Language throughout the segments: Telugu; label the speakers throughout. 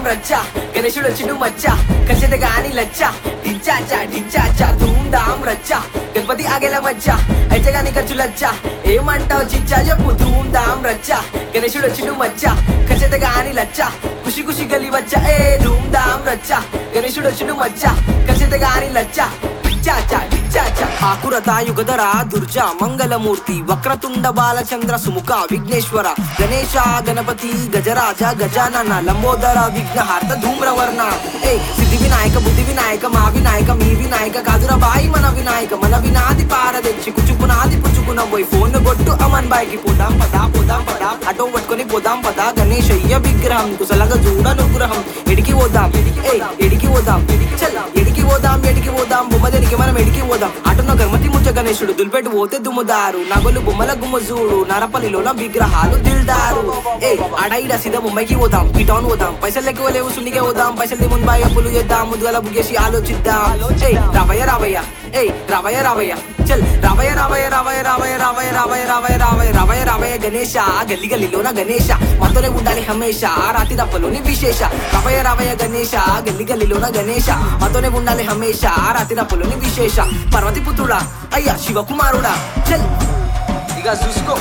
Speaker 1: రచ్చ గణేశుడు వచ్చిండు మచ్చ కలిసేది గాని లచ్చ డించాచా డించాచా ధూమ్ ధామ్ రచ్చ గణపతి ఆగేల మచ్చ అయితే గాని ఖర్చు లచ్చ ఏమంటావు చిచ్చా చెప్పు ధూమ్ ధామ్ రచ్చ గణేశుడు వచ్చిండు మచ్చ కలిసేది గాని లచ్చ ఖుషి ఖుషి గలి వచ్చ ఏ ధూమ్ ధామ్ రచ్చ గణేశుడు వచ్చిండు మచ్చ కలిసేది గాని లచ్చ చాచా చాచా ఆకురత యుగధర దుర్జ మంగళమూర్తి వక్రతుండ బాలచంద్ర సుముఖ విఘ్నేశ్వర గణేశ గణపతి గజరాజ గజానన లంబోదర విఘ్నహార్త ధూమ్రవర్ణ ఏ సిద్ధి వినాయక బుద్ధి వినాయక మా వినాయక మీ వినాయక కాదుర బాయి మన వినాయక మన వినాది పారదెచ్చి కుచుకునాది పుచ్చుకున పోయి ఫోన్ కొట్టు అమన్ బాయికి పోదాం పదా పోదాం పదా ఆటో పట్టుకొని పోదాం పదా గణేశయ్య విగ్రహం కుశలగా చూడ అనుగ్రహం ఎడికి పోదాం ఏ ఎడికి పోదాం చల్ ఎడికి పోదాం ఎడికి పోదాం బొమ్మ దేనికి మనం ఎడికి పోదాం అటున్న గణపతి ముచ్చ గణేశుడు దులిపెట్టి పోతే దుమ్ముదారు నగలు బొమ్మల గుమ్మ చూడు నరపల్లిలోన విగ్రహాలు దిల్దారు ఏ అడైడ సీదా ముంబైకి పోదాం ఈ టౌన్ పోదాం పైసలు ఎక్కువ లేవు సున్నికే పోదాం పైసలు ముంబై అప్పులు చేద్దాం ముద్దుగల బుగ్గేసి ఆలోచిద్దాం ఏయ్ రావయ్య రావయ్య ఏయ్ రావయ్య రావయ్య చల్ రావయ్య రావయ్య రావయ్య రావయ్య రావయ్య రావయ్య రావయ్య రావయ్య రావయ్య రావయ్య గణేశ గల్లి గల్లిలోన గణేశ మనతోనే ఉండాలి హమేష రాతి దప్పలోని విశేష రావయ్య రావయ్య గణేశ గల్లి గల్లిలోన గణేశ మనతోనే ఉండాలి హమేష రాతి దప్పలోని విశేష పర్వతి పుత్రుడా అయ్యా శివకుమారుడా చల్ ఇక చూసుకో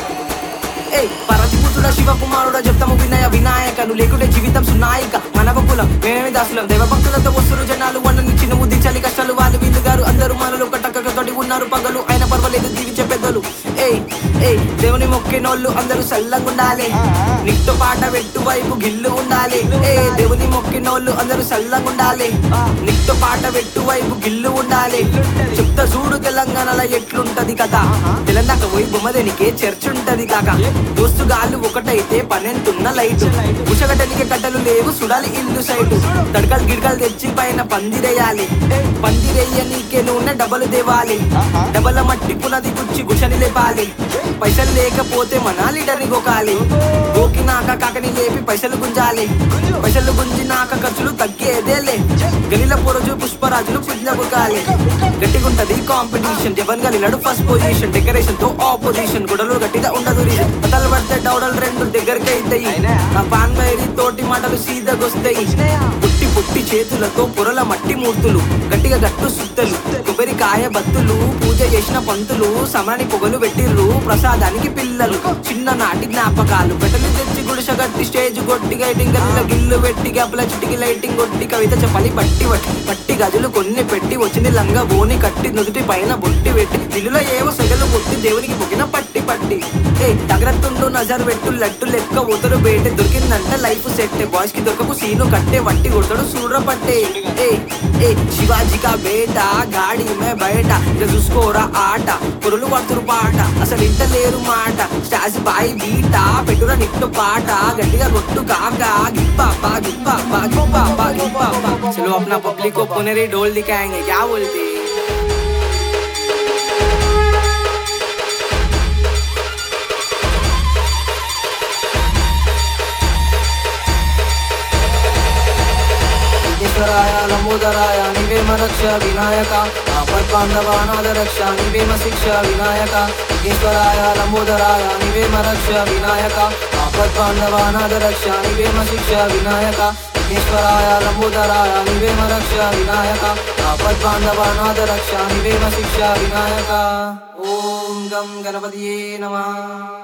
Speaker 1: ఏయ్ పర్వతి పుత్రుడ శివకుమారుడ చెప్తాము వినయ వినాయక నువ్వు లేకుంటే జీవితం సున్నాయిక మనవ కులం మేమే దాసులం దైవ భక్తులతో వస్తురు జనాలు వాళ్ళని చిన్న బుద్ధి చలి కష్టాలు వాళ్ళు వీళ్ళు గారు అందరూ మనలో కట్టకతోటి ఉన్నారు పగలు అయినా పర్వాలేదు జీవించే పెద్దలు ఏయ్ ఏయ్ దేవుని మొక్కినోళ్ళు అందరూ సల్లంగా ఉండాలి నిట్టు పాట పెట్టు వైపు గిల్లు ఉండాలి ఏ దేవుని మొక్కినోళ్ళు అందరూ సల్లంగా ఉండాలి నిట్టు పాట పెట్టు వైపు గిల్లు ఉండాలి చెప్తా చూడు తెలంగాణలో ఎట్లుంటది కదా తెలంగాణ పోయి బొమ్మదేనికే చర్చ్ ఉంటది కాక దోస్తు గాళ్ళు ఒకటైతే పనెంతున్న లైట్ ఉషగట్టనికి కట్టలు లేవు సుడాలి ఇల్లు సైటు తడకలు గిడకలు తెచ్చి పైన పందిరేయాలి పందిరేయ నీకే నూనె డబలు దేవాలి డబల మట్టి పునది గుచ్చి గుషని లేపాలి పైసలు లేకపోతే మన లీడర్ని గోకాలి గోకినాక కాకని లేపి పైసలు గుంజాలి పైసలు గుంజినాక ఖర్చులు తగ్గేదేలే గలిల పొరజు పుష్పరాజులు పుజ్ఞ బుకాలి గట్టిగుంటది కాంపిటీషన్ జవన్ గలిలాడు ఫస్ట్ పొజిషన్ డెకరేషన్ తో ఆపోజిషన్ గుడలు గట్టిగా ఉండదు రీజన్ కథలు పడితే డౌడలు రెండు దగ్గరికి అయితాయి నా పాన్ బైరి తోటి మాటలు సీదగొస్తాయి పుట్టి పుట్టి చేతులతో పొరల మట్టి మూర్తులు గట్టిగా గట్టు సుత్తలు కొబ్బరికాయ బత్తులు పూజ చేసిన పంతులు సమరాని పొగలు పెట్టిర్రు ప్రసాదానికి పిల్లలు చిన్ననాటి జ్ఞాపకాలు పెట్టలు తెచ్చి గుడిస గట్టి స్టేజ్ కొట్టి గైటింగ్ గల్ల గిల్లు పెట్టి గబ్బల చిటికి లైటింగ్ కొట్టి కవిత చెప్పని పట్టి పట్టి పట్టి గజులు కొన్ని పెట్టి వచ్చింది లంగా బోని కట్టి నుదుటి పైన బొట్టి పెట్టి దిల్లులో ఏవో సెగలు కొట్టి దేవునికి పొగిన పట్టి పట్టి ఏ తగరత్తుండు నజర్ పెట్టు లడ్డు లెక్క ఉదరు బేట దొరికిందంట లైఫ్ సెట్ బాయ్స్ కి దొరకకు సీను కట్టే వట్టి కొడతాడు సూర్ర పట్టే ఏ ఏ శివాజీ కా బేట గాడి మే బయట ఇక చూసుకోరా ఆట పొరులు పడుతురు పాట అసలు ఇంట లేరు మాట స్టాజ్ బాయి బీట పెట్టురా నిట్టు పాట గట్టిగా కొట్టు కాక గిప్పాపా గిప్పాపా గిప్పాపా గిప్పాపా చలో अपना पब्लिक को पुनरी ढोल दिखाएंगे क्या बोलते हैं? విఘ్నేశ్వరాయ లంబోదరాయ నివేమ రక్ష వినాయక ఆపద్ బాంధవానాద రక్ష నివేమ శిక్ష వినాయక విఘ్నేశ్వరాయ లంబోదరాయ నివేమ రక్ష వినాయక ఆపద్ బాంధవానాద రక్ష నివేమ శిక్ష వినాయక విఘ్నేశ్వరాయ లంబోదరాయ నివేమ రక్ష వినాయక ఆపద్ బాంధవానాద రక్ష నివేమ శిక్ష వినాయక ఓం గం గణపతియే నమః